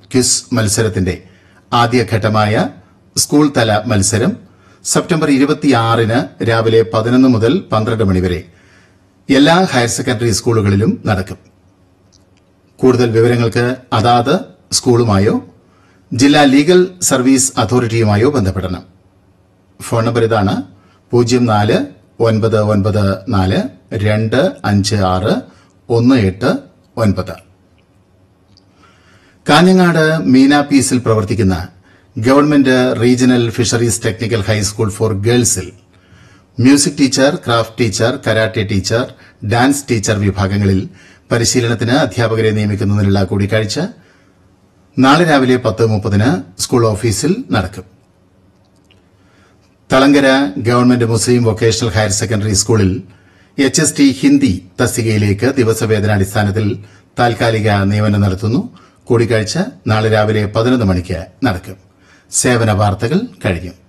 quiz മത്സരത്തിന്റെ ആദ്യഘട്ടമായ school തല മത്സരം സെപ്റ്റംബർ ഇരുപത്തിയാറിന് രാവിലെ പതിനൊന്ന് മുതൽ പന്ത്രണ്ട് മണിവരെ എല്ലാ ഹയർ സെക്കൻഡറി സ്കൂളുകളിലും നടക്കും കൂടുതൽ വിവരങ്ങൾക്ക് അതാത് സ്കൂളുമായോ ജില്ലാ ലീഗൽ സർവീസ് അതോറിറ്റിയുമായോ ബന്ധപ്പെടണം ഫോൺ നമ്പർ ഇതാണ് പൂജ്യം നാല് ഒൻപത് ഒൻപത് നാല് രണ്ട് അഞ്ച് ആറ് ഒന്ന് എട്ട് ഒൻപത് കാഞ്ഞങ്ങാട് മീന പീസിൽ പ്രവർത്തിക്കുന്ന government regional fisheries technical high school for ഗേൾസിൽ music teacher craft teacher karate teacher dance teacher വിഭാഗങ്ങളിൽ പരിശീലനത്തിന് അധ്യാപകരെ നിയമിക്കുന്നതിനുള്ള കൂടിക്കാഴ്ച നാളെ രാവിലെ പത്ത് മുപ്പതിന് സ്കൂൾ ഓഫീസിൽ നടക്കും Thalangara government Muslim vocational higher secondary സ്കൂളിൽ എച്ച് എസ് ടി ഹിന്ദി തസ്തികയിലേക്ക് ദിവസവേതനാടിസ്ഥാനത്തിൽ താൽക്കാലിക നിയമനം നടത്തുന്നു കൂടിക്കാഴ്ച നാളെ രാവിലെ പതിനൊന്ന് മണിക്ക് നടക്കും സേവന വാർത്തകൾ കഴിഞ്ഞു